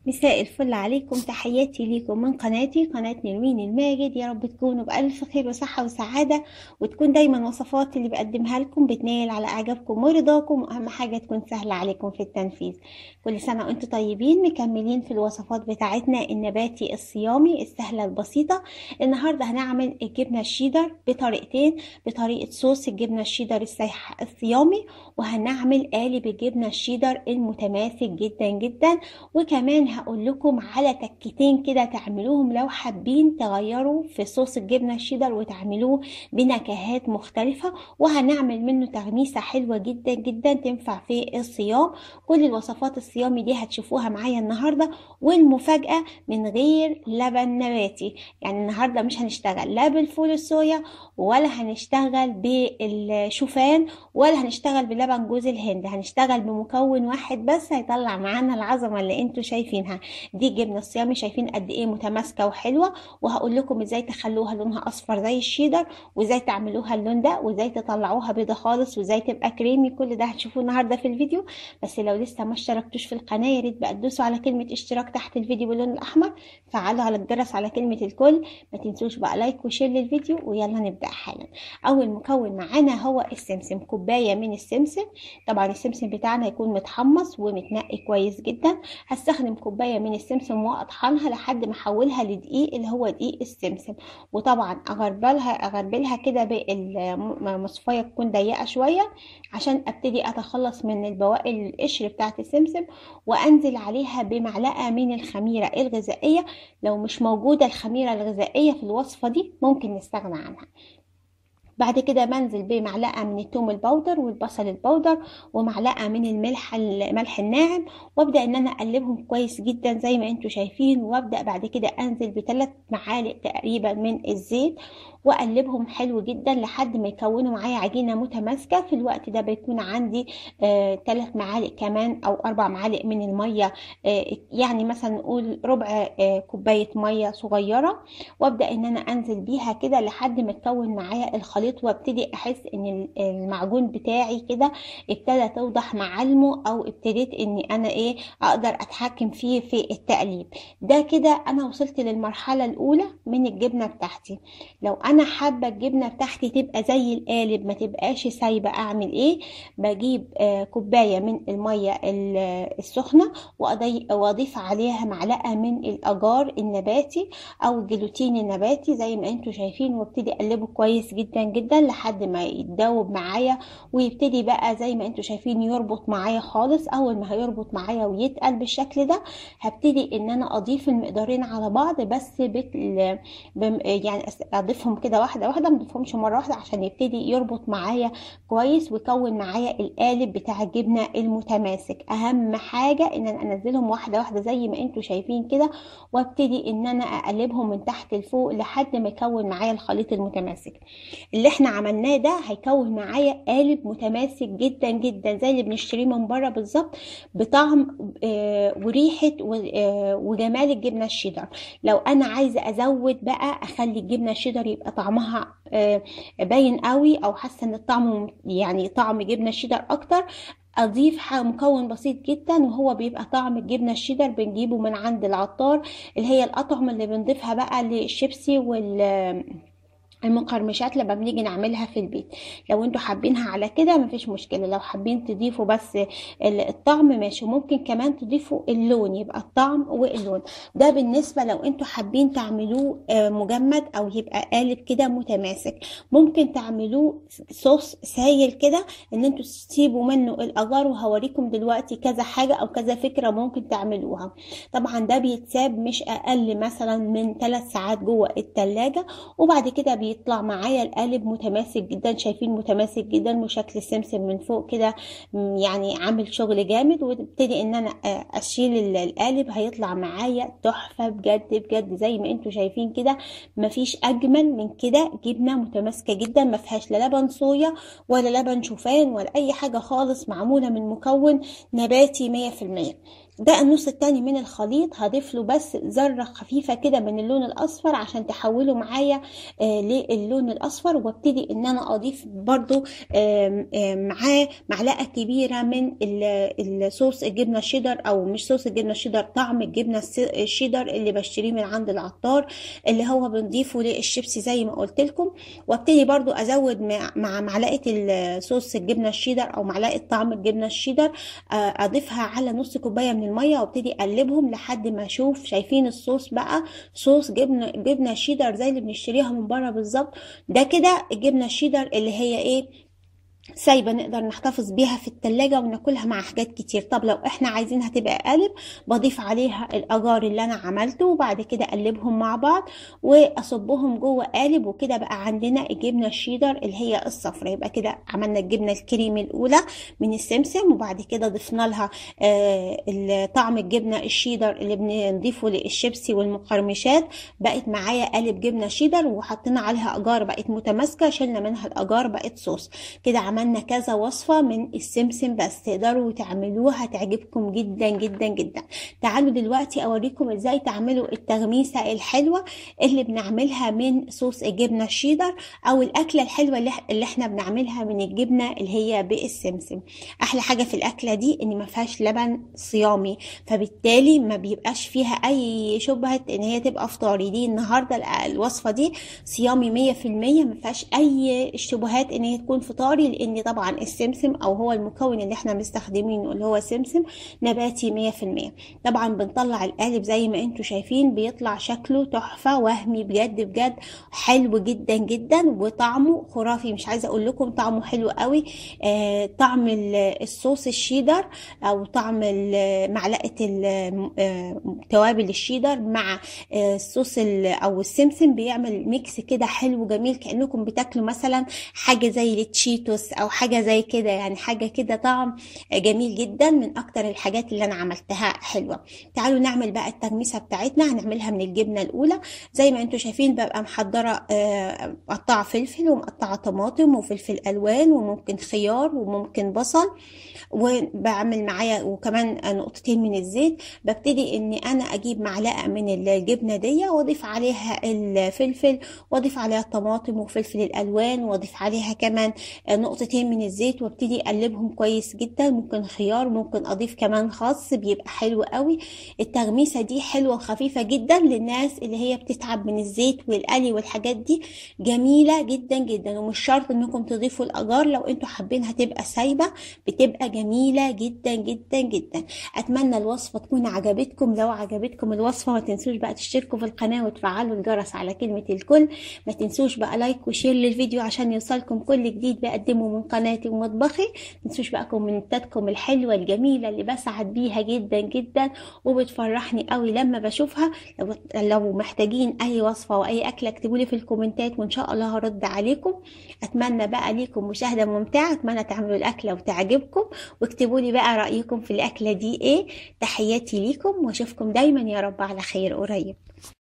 مساء الفل عليكم تحياتي ليكم من قناتي قناة نروين الماجد يا رب تكونوا بألف خير وصحة وسعادة وتكون دايما وصفات اللي بقدمها لكم بتنال على إعجابكم ورضاكم وأهم حاجة تكون سهلة عليكم في التنفيذ كل سنة وانتم طيبين مكملين في الوصفات بتاعتنا النباتي الصيامي السهلة البسيطة النهاردة هنعمل الجبنة الشيدر بطريقتين بطريقة صوص الجبنة الشيدر السيح الصيامي وهنعمل قالب الجبنة الشيدر المتماسك جدا جدا وكمان هقول لكم على تكتين كده تعملوهم لو حابين تغيروا في صوص الجبنة الشيدر وتعملوه بنكهات مختلفة وهنعمل منه تغميسة حلوة جدا جدا تنفع في الصيام كل الوصفات الصيامي دي هتشوفوها معايا النهاردة والمفاجأة من غير لبن نباتي يعني النهاردة مش هنشتغل لا بالفول الصويا ولا هنشتغل بالشوفان ولا هنشتغل بلبن جوز الهند هنشتغل بمكون واحد بس هيطلع معانا العظمة اللي انتوا شايفينها دي الجبنة الصيامي شايفين قد ايه متماسكة وحلوة وهقول لكم ازاي تخلوها لونها اصفر زي الشيدر وازاي تعملوها اللون ده وازاي تطلعوها بيضة خالص وازاي تبقى كريمي كل ده هتشوفوه النهاردة في الفيديو بس لو لسه ما اشتركتوش في القناة يا ريت بقى تدوسوا على كلمة اشتراك تحت الفيديو باللون الاحمر فعلوا على الجرس على كلمة الكل ما تنسوش بقى لايك وشير للفيديو ويلا نبدأ حالا اول مكون معانا هو السمسم كوباية من السمسم طبعا السمسم بتاعنا يكون متحمص ومتنقي كويس جدا هستخدم كوباية من السمسم واطحنها لحد ما احولها لدقيق اللي هو دقيق السمسم وطبعا اغربلها اغربلها كده بالمصفاية تكون ضيقة شوية عشان ابتدي اتخلص من البواقي القشر بتاعت السمسم وانزل عليها بمعلقة من الخميرة الغذائية لو مش موجودة الخميرة الغذائية في الوصفة دي ممكن نستغنى عنها بعد كده بنزل بمعلقة من التوم البودر والبصل البودر ومعلقة من الملح الملح الناعم وابدأ ان انا اقلبهم كويس جدا زي ما انتم شايفين وابدأ بعد كده انزل بثلاث معالق تقريبا من الزيت واقلبهم حلو جدا لحد ما يكونوا معايا عجينة متماسكة في الوقت ده بيكون عندي ثلاث آه معالق كمان او اربع معالق من المية آه يعني مثلا نقول ربع آه كوباية مية صغيرة وابدأ ان انا انزل بيها كده لحد ما تكون معايا الخليط وابتدي احس ان المعجون بتاعي كده ابتدى توضح معالمه او ابتديت اني انا ايه اقدر اتحكم فيه في التقليب ده كده انا وصلت للمرحلة الاولى من الجبنة بتاعتي لو انا حابه الجبنه بتاعتي تبقى زي القالب ما تبقاش سايبه اعمل ايه بجيب آه كوبايه من الميه السخنه واضيف عليها معلقه من الاجار النباتي او الجلوتين النباتي زي ما انتم شايفين وابتدي اقلبه كويس جدا جدا لحد ما يتدوب معايا ويبتدي بقى زي ما انتم شايفين يربط معايا خالص اول ما هيربط معايا ويتقل بالشكل ده هبتدي ان انا اضيف المقدارين على بعض بس بال... بم... يعني اضيفهم كده واحده واحده ما تضيفهمش مره واحده عشان يبتدي يربط معايا كويس ويكون معايا القالب بتاع الجبنه المتماسك اهم حاجه ان انا انزلهم واحده واحده زي ما انتم شايفين كده وابتدي ان انا اقلبهم من تحت لفوق لحد ما يكون معايا الخليط المتماسك اللي احنا عملناه ده هيكون معايا قالب متماسك جدا جدا زي اللي بنشتريه من بره بالظبط بطعم آه وريحه آه وجمال الجبنه الشيدر لو انا عايزه ازود بقى اخلي الجبنه الشيدر يبقى طعمها باين قوي او حاسه ان الطعم يعني طعم جبنه الشيدر اكتر اضيف مكون بسيط جدا وهو بيبقى طعم الجبنه الشيدر بنجيبه من عند العطار اللي هي الاطعم اللي بنضيفها بقى للشيبسي وال المقرمشات لما بنيجي نعملها في البيت لو انتوا حابينها على كده مفيش مشكله لو حابين تضيفوا بس الطعم ماشي ممكن كمان تضيفوا اللون يبقى الطعم واللون ده بالنسبه لو انتوا حابين تعملوه مجمد او يبقى قالب كده متماسك ممكن تعملوه صوص سايل كده ان انتوا تسيبوا منه الاجار وهوريكم دلوقتي كذا حاجه او كذا فكره ممكن تعملوها طبعا ده بيتساب مش اقل مثلا من 3 ساعات جوه التلاجة وبعد كده بي بيطلع معايا القالب متماسك جدا شايفين متماسك جدا وشكل السمسم من فوق كده يعني عامل شغل جامد وابتدي ان انا اشيل القالب هيطلع معايا تحفة بجد بجد زي ما انتوا شايفين كده مفيش اجمل من كده جبنة متماسكة جدا ما فيهاش لا لبن صويا ولا لبن شوفان ولا اي حاجة خالص معمولة من مكون نباتي مية في المية ده النص التاني من الخليط هضيف له بس ذرة خفيفة كده من اللون الأصفر عشان تحوله معايا آه للون الأصفر وابتدي إن أنا أضيف برضو آه آه معاه معلقة كبيرة من الصوص الجبنة الشيدر أو مش صوص الجبنة الشيدر طعم الجبنة الشيدر اللي بشتريه من عند العطار اللي هو بنضيفه للشيبسي زي ما قلت لكم وابتدي برضو أزود مع معلقة صوص الجبنة الشيدر أو معلقة طعم الجبنة الشيدر أضيفها على نص كوباية من المية وابتدي اقلبهم لحد ما اشوف شايفين الصوص بقى صوص جبنه جبنه شيدر زي اللي بنشتريها من بره بالظبط ده كده الجبنه الشيدر اللي هي ايه سايبة نقدر نحتفظ بيها في التلاجة وناكلها مع حاجات كتير طب لو احنا عايزينها تبقى قالب بضيف عليها الأجار اللي أنا عملته وبعد كده أقلبهم مع بعض وأصبهم جوه قالب وكده بقى عندنا الجبنة الشيدر اللي هي الصفرا يبقى كده عملنا الجبنة الكريمي الأولى من السمسم وبعد كده ضفنا لها آه طعم الجبنة الشيدر اللي بنضيفه للشيبسي والمقرمشات بقت معايا قالب جبنة شيدر وحطينا عليها أجار بقت متماسكة شلنا منها الأجار بقت صوص كده عملنا كذا وصفة من السمسم بس تقدروا تعملوها تعجبكم جدا جدا جدا تعالوا دلوقتي اوريكم ازاي تعملوا التغميسة الحلوة اللي بنعملها من صوص الجبنة الشيدر او الاكلة الحلوة اللي احنا بنعملها من الجبنة اللي هي بالسمسم احلى حاجة في الاكلة دي ان ما فيهاش لبن صيامي فبالتالي ما بيبقاش فيها اي شبهة ان هي تبقى فطاري دي النهاردة الوصفة دي صيامي مية في المية ما فيهاش اي شبهات ان هي تكون فطاري لان طبعا السمسم او هو المكون اللي احنا مستخدمينه اللي هو سمسم نباتي مية في المية طبعا بنطلع القالب زي ما انتم شايفين بيطلع شكله تحفة وهمي بجد بجد حلو جدا جدا وطعمه خرافي مش عايزة اقول لكم طعمه حلو قوي آه طعم الصوص الشيدر او طعم معلقة توابل الشيدر مع الصوص او السمسم بيعمل ميكس كده حلو جميل كأنكم بتاكلوا مثلا حاجة زي التشيتوس او حاجه زي كده يعني حاجه كده طعم جميل جدا من اكتر الحاجات اللي انا عملتها حلوه تعالوا نعمل بقى التغميسه بتاعتنا هنعملها من الجبنه الاولى زي ما انتم شايفين ببقى محضره مقطعه فلفل ومقطعه طماطم وفلفل الوان وممكن خيار وممكن بصل وبعمل معايا وكمان نقطتين من الزيت ببتدي ان انا اجيب معلقه من الجبنه دي واضيف عليها الفلفل واضيف عليها الطماطم وفلفل الالوان واضيف عليها كمان نقطتين من الزيت وابتدي اقلبهم كويس جدا ممكن خيار ممكن اضيف كمان خس بيبقى حلو قوي التغميسه دي حلوه وخفيفه جدا للناس اللي هي بتتعب من الزيت والقلي والحاجات دي جميله جدا جدا ومش شرط انكم تضيفوا الاجار لو انتوا حابينها تبقى سايبه بتبقى جميله جدا جدا جدا اتمنى الوصفه تكون عجبتكم لو عجبتكم الوصفه ما تنسوش بقى تشتركوا في القناه وتفعلوا الجرس على كلمه الكل ما تنسوش بقى لايك وشير للفيديو عشان يوصلكم كل جديد بقدمه من قناتي ومطبخي تنسوش بقى كومنتاتكم الحلوه الجميله اللي بسعد بيها جدا جدا وبتفرحني قوي لما بشوفها لو, لو محتاجين اي وصفه واي اكله اكتبوا لي في الكومنتات وان شاء الله هرد عليكم اتمنى بقى ليكم مشاهده ممتعه اتمنى تعملوا الاكله وتعجبكم واكتبوا لي بقى رايكم في الاكله دي ايه تحياتي ليكم واشوفكم دايما يا رب على خير قريب